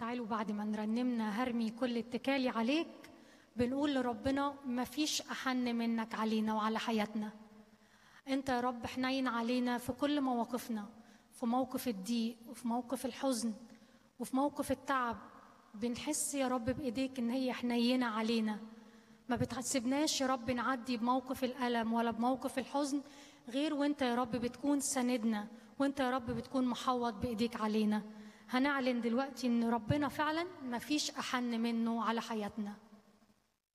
تعالوا بعد ما نرنمنا هرمي كل اتكالي عليك بنقول لربنا مفيش أحن منك علينا وعلى حياتنا انت يا رب حنين علينا في كل مواقفنا في موقف الضيق وفي موقف الحزن وفي موقف التعب بنحس يا رب بايديك ان هي حنينه علينا ما بتسيبناش يا رب نعدي بموقف الالم ولا بموقف الحزن غير وانت يا رب بتكون سندنا وانت يا رب بتكون محوط بايديك علينا هنعلن دلوقتي ان ربنا فعلا ما فيش احن منه على حياتنا